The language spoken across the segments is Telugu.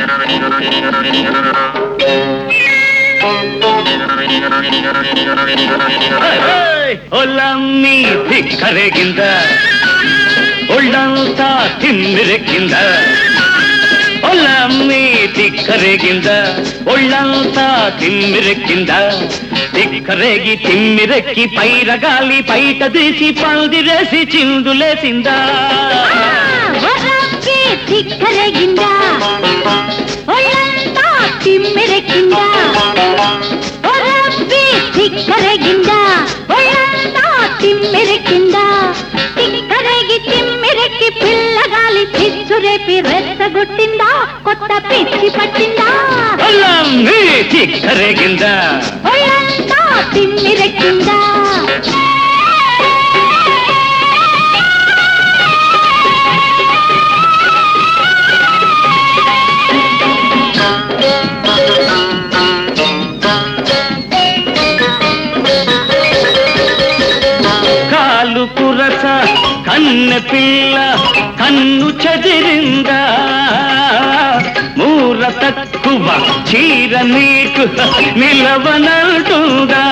ಒಲ್ಲಮ್ಮಿ ತಿಕ್ಕರೆಗಿಂದ ಒಳ್ಳಂತ ತಿಮ್ಮಿರಕ್ಕಿಂದ ಒಲ್ಲಮ್ಮಿ ತಿಕ್ಕರೆಗಿಂದ ಒಳ್ಳಂತ ತಿಮ್ಮಿರಕ್ಕಿಂದ తిక్కరేగి తిమ్మిరెక్కి పైరగాలి బయట తీసి పందిరేసి చిందులేసిందా వరಕ್ಕೆ ತಿಕ್ಕರಗಿಂದ ಒಳ್ಳಂತ ತಿಮ್ಮಿರಕ್ಕಿಂದ వరಕ್ಕೆ తిక్కరగింద ఒళ్ళంత తిమ్మిరక్కింద తిక్కరగి తిమ్మిరెక్కి పిల్లగాలి చిచ్చురేపి రెచ్చగొట్టిందా కొత్త పిచ్చి పట్టిందా ఒల్లమ్మి తిక్కరేగింద ఒళ్ళంతా తిమ్మిరెక్కిందా కాలు కురస కన్నె పిల్ల కన్ను చెదిరిందా మూర తక్కువ చీర నీకు నిలవనంటుందా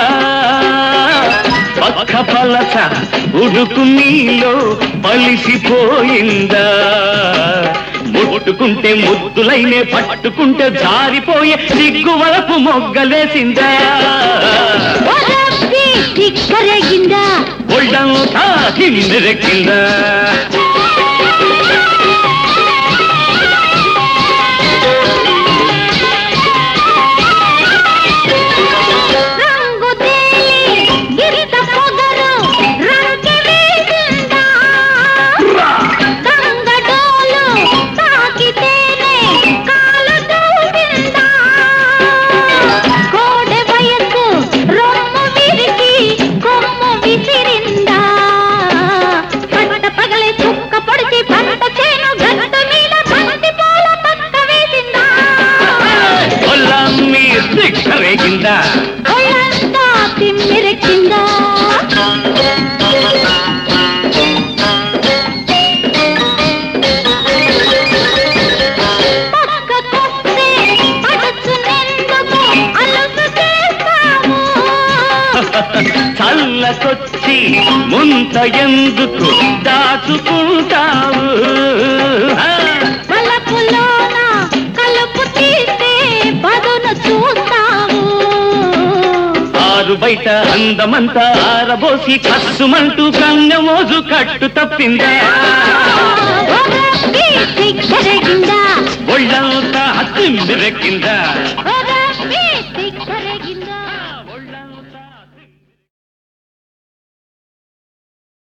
పక్క పలస ఉడుకు నీలో పలిసిపోయిందా ముట్టుకుంటే ముద్దులైనే పట్టుకుంటే జారిపోయే సిగ్గు వలపు మొగ్గలేసిందా వరಕ್ಕೆ తిక్కరగిందా ఒళ్ళంతా కిందెక్కిందా రంగు తేలి గిరిత పొగరు రంకె వేసిందా గంగడోలు తాకితేనే కాలు దూసిందా కోడె వయసు రొమ్ము విరిగి కొమ్ము విసిరిందా పట్ట పగలే చుక్క పొడిచి పంట చేను గట్ట మీద బంతి పూల పక్క వేసిందా ఒళ్ళమ్మి దిక్కరేగిందా ఒళ్ళంతా తిమ్మిరెక్కిందా పక్కకొస్తే పడుచునెందుకు అలుసు చేస్తావు చల్లకొచ్చి ముంత ఎందుకు దాచుకుంటావు ఆ, వలపులోన కలుపు తీస్తే పదును చూస్తావు ఆరు బయట అందమంతా ఆరబోసి కస్సుమంటూ కన్య మోజు కట్టు తప్పిందా ఒరబ్బి తిక్కరగిందా ఒళ్ళంతా తిమ్మిరెక్కిందా ఒరబ్బి